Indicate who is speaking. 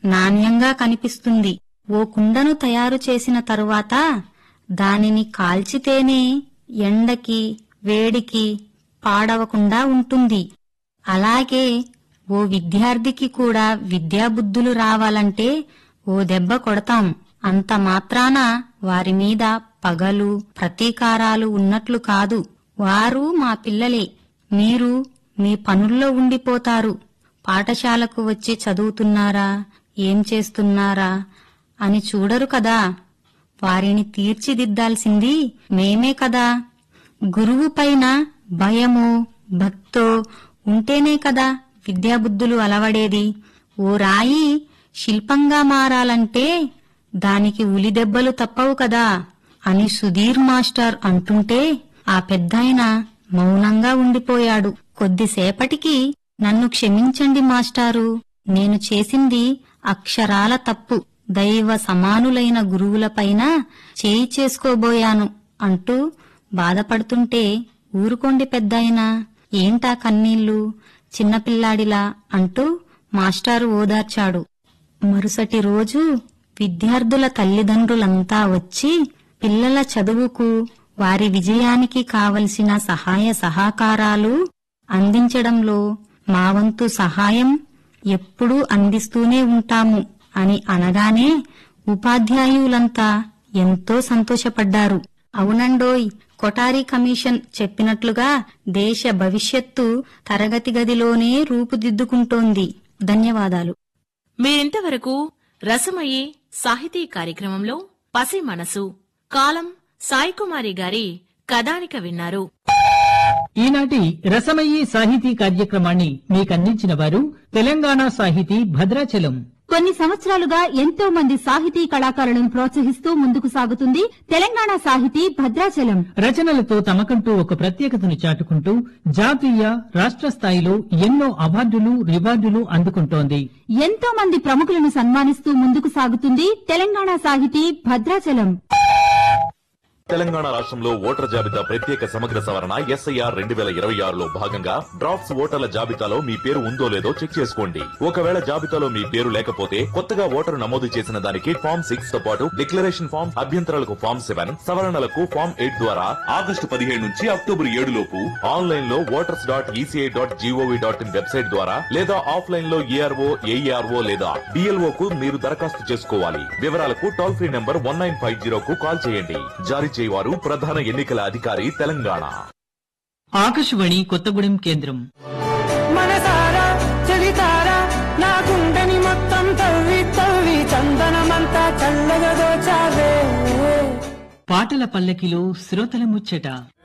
Speaker 1: నాణ్యంగా కనిపిస్తుంది ఓ కుండను తయారు చేసిన తరువాత దానిని కాల్చితేనే ఎండకి వేడికి పాడవకుండా ఉంటుంది అలాగే ఓ విద్యార్థికి కూడా విద్యాబుద్ధులు రావాలంటే ఓ దెబ్బ కొడతాం అంత మాత్రాన వారి మీద పగలు ప్రతీకారాలు ఉన్నట్లు కాదు వారు మా పిల్లలే మీరు మీ పనుల్లో ఉండిపోతారు పాఠశాలకు వచ్చి చదువుతున్నారా ఏం చేస్తున్నారా అని చూడరు కదా వారిని తీర్చిదిద్దాల్సింది మేమే కదా గురువు పైన భయము భక్తో ఉంటేనే కదా విద్యాబుద్ధులు అలవడేది ఓ రాయి శిల్పంగా మారాలంటే దానికి ఉలిదెబ్బలు తప్పవు కదా అని సుధీర్ మాస్టర్ అంటుంటే ఆ పెద్దాయన మౌనంగా ఉండిపోయాడు కొద్దిసేపటికి నన్ను క్షమించండి మాస్టారు నేను చేసింది అక్షరాల తప్పు దైవ సమానులైన గురువులపైన చేయి చేసుకోబోయాను అంటూ బాధపడుతుంటే ఊరుకోండి పెద్దాయనా ఏంటా కన్నీళ్లు చిన్నపిల్లాడిలా అంటూ మాస్టారు ఓదార్చాడు మరుసటి రోజు విద్యార్థుల తల్లిదండ్రులంతా వచ్చి పిల్లల చదువుకు వారి విజయానికి కావలసిన సహాయ సహకారాలు అందించడంలో మా వంతు సహాయం ఎప్పుడూ అందిస్తూనే ఉంటాము అని అనగానే ఉపాధ్యాయులంతా ఎంతో సంతోషపడ్డారు అవునండోయ్ కొటారి కమిషన్ చెప్పినట్లుగా దేశ భవిష్యత్తు తరగతి గదిలోనే రూపుదిద్దుకుంటోంది ధన్యవాదాలు
Speaker 2: మీరింతవరకు రసమయీ సాహితీ కార్యక్రమంలో పసి మనసు కాలం సాయికుమారి గారి కథానిక విన్నారు
Speaker 3: ఈనాటి రసమయీ సాహితీ కార్యక్రమాన్ని మీకందించిన వారు తెలంగాణ సాహితీ భద్రాచలం
Speaker 4: కొన్ని సంవత్సరాలుగా ఎంతో మంది సాహితీ కళాకారులను ప్రోత్సహిస్తూ ముందుకు సాగుతుంది తెలంగాణ సాహితీ భద్రాచలం
Speaker 3: రచనలతో తమకంటూ ఒక ప్రత్యేకతను చాటుకుంటూ జాతీయ రాష్ట్ర స్థాయిలో ఎన్నో అవార్డులు రివార్డులు అందుకుంటోంది
Speaker 4: ఎంతో మంది ప్రముఖులను సన్మానిస్తూ ముందుకు సాగుతుంది తెలంగాణ సాహితీ భద్రాచలం
Speaker 5: తెలంగాణ రాష్ట్రంలో ఓటర్ జాబితా ప్రత్యేక సమగ్ర సవరణ ఎస్ఐఆర్ రెండు వేల ఇరవై ఆరులో భాగంగా డ్రాఫ్ట్స్ ఓటర్ల జాబితాలో మీ పేరు ఉందో లేదో చెక్ చేసుకోండి ఒకవేళ జాబితాలో మీ పేరు లేకపోతే కొత్తగా ఓటరు నమోదు చేసిన దానికి ఫామ్ సిక్స్ తో పాటు డిక్లరేషన్ ఫామ్ అభ్యంతరాలకు ఫామ్ సెవెన్ సవరణలకు ఫామ్ ఎయిట్ ద్వారా ఆగస్టు పదిహేడు నుంచి అక్టోబర్ ఏడు లోపు ఆన్లైన్ లో voters dot E C I dot G O V dot in website ద్వారా లేదా ఆఫ్లైన్ లో ఏఆర్ఓ ఏఈఆర్ఓ లేదా డిఎల్ఓ కు మీరు దరఖాస్తు చేసుకోవాలి వివరాలకు toll free number one nine five zero కు కాల్ చేయండి జారీ చేయవారు ప్రధాన ఎన్నికల అధికారి తెలంగాణ
Speaker 3: ఆకాశవాణి కొత్తగూడెం కేంద్రం
Speaker 6: మనసారా చెలితారా నా గుండెని మొత్తం తవ్వి తవ్వి చందనమంతా చల్లగా దోచావే
Speaker 3: పాటల పల్లకిలో శ్రోతల ముచ్చట